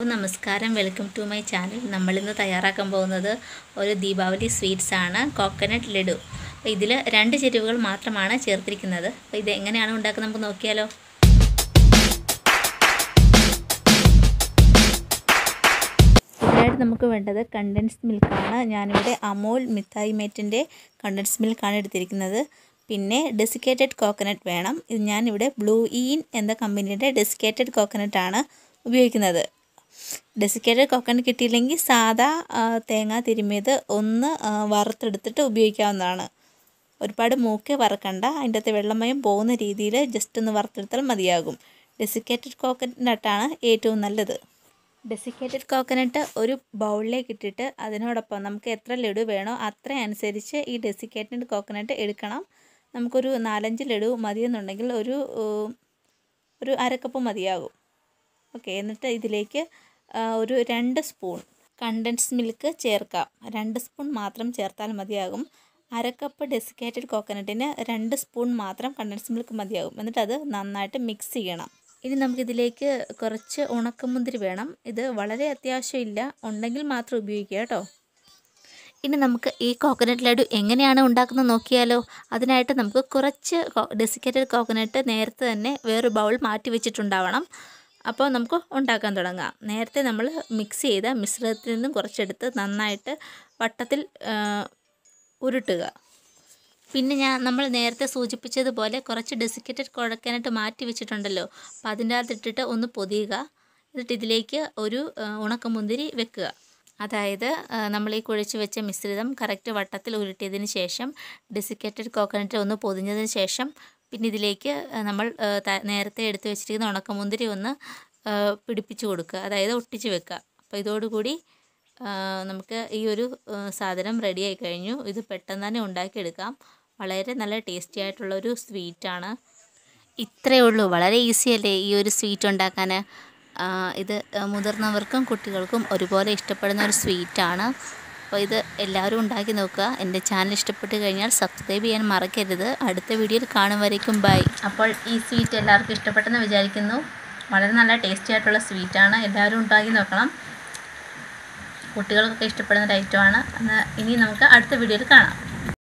നമസ്കാരം welcome to my channel നമ്മളിന്ന് തയ്യാറാക്കാൻ പോകുന്നത് ഒരു ദീപാവലി സ്വീറ്റ്സ് ആണ് കോക്കനട്ട് ലഡു അപ്പോൾ ഇതിൽ രണ്ട് ചേരുവകൾ മാത്രമാണ് ചേർത്തിരിക്കുന്നത് അപ്പോൾ ഇത് എങ്ങനെയാണ് ഉണ്ടാക്കുന്നത് നമുക്ക് നോക്കിയാലോ ഇതിനായിട്ട് നമുക്ക് വേണ്ടത് കണ്ടൻസ്ഡ് മിൽക്കാണ് ഞാനിവിടെ അമൂൽ മിഠായി മേറ്റിൻ്റെ കണ്ടൻസ്ഡ് മിൽക്കാണ് എടുത്തിരിക്കുന്നത് പിന്നെ ഡെസിക്കേറ്റഡ് കോക്കനട്ട് വേണം ഇത് ഞാനിവിടെ ബ്ലൂ ഈൻ എന്ന കമ്പനിയുടെ ഡെസിക്കേറ്റഡ് കോക്കനട്ട് ആണ് ഉപയോഗിക്കുന്നത് ഡെസിക്കേറ്റഡ് കോക്കനട്ട് കിട്ടിയില്ലെങ്കിൽ സാദാ ആ, തേങ്ങ തിരുമിയത് ഒന്ന് ആ, വറുത്തെടുത്തിട്ട് ഉപയോഗിക്കാവുന്നതാണ് ഒരുപാട് മൂക്കെ വറക്കണ്ട അതിൻ്റെ അകത്ത് വെള്ളമയം പോകുന്ന രീതിയിൽ ജസ്റ്റ് ഒന്ന് വറുത്തെടുത്താൽ മതിയാകും ഡെസിക്കേറ്റഡ് കോക്കനട്ടാണ് ഏറ്റവും നല്ലത് ഡെസിക്കേറ്റഡ് കോക്കനട്ട് ഒരു ബൗളിലേക്ക് ഇട്ടിട്ട് അതിനോടൊപ്പം നമുക്ക് എത്ര ലഡു വേണോ അത്ര അനുസരിച്ച് ഈ ഡെസിക്കേറ്റഡ് കോക്കനട്ട് എടുക്കണം നമുക്കൊരു നാലഞ്ച് ലഡു മതിയെന്നുണ്ടെങ്കിൽ ഒരു ഏഹ്, ഒരു അരക്കപ്പ് മതിയാകും ഓക്കെ എന്നിട്ട് ഇതിലേക്ക് ആ, ഒരു രണ്ട് സ്പൂൺ കണ്ടൻസ് മിൽക്ക് ചേർക്കാം രണ്ട് സ്പൂൺ മാത്രം ചേർത്താൽ മതിയാകും അരക്കപ്പ് ഡെസിക്കേറ്റഡ് കോക്കനട്ടിന് രണ്ട് സ്പൂൺ മാത്രം കണ്ടൻസ് മിൽക്ക് മതിയാകും എന്നിട്ട് അത് നന്നായിട്ട് മിക്സ് ചെയ്യണം ഇനി നമുക്കിതിലേക്ക് കുറച്ച് ഉണക്കമുന്തിരി വേണം ഇത് വളരെ അത്യാവശ്യമില്ല ഉണ്ടെങ്കിൽ മാത്രം ഉപയോഗിക്കുക കേട്ടോ ഇനി നമുക്ക് ഈ കോക്കനട്ട് ലഡു എങ്ങനെയാണ് ഉണ്ടാക്കുന്നത് നോക്കിയാലോ അതിനായിട്ട് നമുക്ക് കുറച്ച് ഡെസിക്കേറ്റഡ് കോക്കനട്ട് നേരത്തെ തന്നെ വേറൊരു ബൗൾ മാറ്റി വെച്ചിട്ടുണ്ടാവണം അപ്പോൾ നമുക്ക് ഉണ്ടാക്കാൻ തുടങ്ങാം നേരത്തെ നമ്മൾ മിക്സ് ചെയ്ത മിശ്രിതത്തിൽ നിന്നും കുറച്ചെടുത്ത് നന്നായിട്ട് വട്ടത്തിൽ ആ, ഉരുട്ടുക പിന്നെ ഞാൻ നമ്മൾ നേരത്തെ സൂചിപ്പിച്ചതുപോലെ കുറച്ച് ഡെസിക്കേറ്റഡ് കോക്കനട്ട് മാറ്റി വെച്ചിട്ടുണ്ടല്ലോ അപ്പോൾ അതിൻ്റെ അകത്തിട്ടിട്ട് ഒന്ന് പൊതിയുക എന്നിട്ട് ഇതിലേക്ക് ഒരു ആ, ഉണക്കമുന്തിരി വെക്കുക അതായത് ആ, നമ്മൾ ഈ കുഴച്ച് വെച്ച മിശ്രിതം കറക്റ്റ് വട്ടത്തിൽ ഉരുട്ടിയതിന് ശേഷം ഡെസിക്കേറ്റഡ് കോക്കനട്ട് ഒന്ന് പൊതിഞ്ഞതിന് ശേഷം പിന്നെ ഇതിലേക്ക് ആ, നമ്മൾ ആ, ത- നേരത്തെ എടുത്ത് വെച്ചിരിക്കുന്ന ഉണക്കമുന്തിരി ഒന്ന് ആ, പിടിപ്പിച്ച് കൊടുക്കുക അതായത് ഒട്ടിച്ച് വെക്കുക അപ്പോൾ ഇതോടുകൂടി ആ, നമുക്ക് ഈ ഒരു ആ, സാധനം റെഡിയായി കഴിഞ്ഞു ഇത് പെട്ടെന്ന് തന്നെ ഉണ്ടാക്കിയെടുക്കാം വളരെ നല്ല ടേസ്റ്റി ആയിട്ടുള്ള ഒരു സ്വീറ്റാണ് ഇത്രയേ ഉള്ളൂ വളരെ ഈസി അല്ലേ ഈ ഒരു സ്വീറ്റ് ഉണ്ടാക്കാൻ ആ, ഇത് ആ, മുതിർന്നവർക്കും കുട്ടികൾക്കും ഒരുപോലെ ഇഷ്ടപ്പെടുന്ന ഒരു സ്വീറ്റാണ് അപ്പോൾ ഇത് എല്ലാവരും ഉണ്ടാക്കി നോക്കുക എൻ്റെ ചാനൽ ഇഷ്ടപ്പെട്ട് കഴിഞ്ഞാൽ സബ്സ്ക്രൈബ് ചെയ്യാൻ മറക്കരുത് അടുത്ത വീഡിയോയിൽ കാണും വരയ്ക്കും ബൈ അപ്പോൾ ഈ സ്വീറ്റ് എല്ലാവർക്കും ഇഷ്ടപ്പെട്ടെന്ന് വിചാരിക്കുന്നു വളരെ നല്ല ടേസ്റ്റി ആയിട്ടുള്ള സ്വീറ്റാണ് എല്ലാവരും ഉണ്ടാക്കി നോക്കണം കുട്ടികൾക്കൊക്കെ ഇഷ്ടപ്പെടുന്ന ഒരു ഐറ്റമാണ് എന്നാൽ ഇനി നമുക്ക് അടുത്ത വീഡിയോയിൽ കാണാം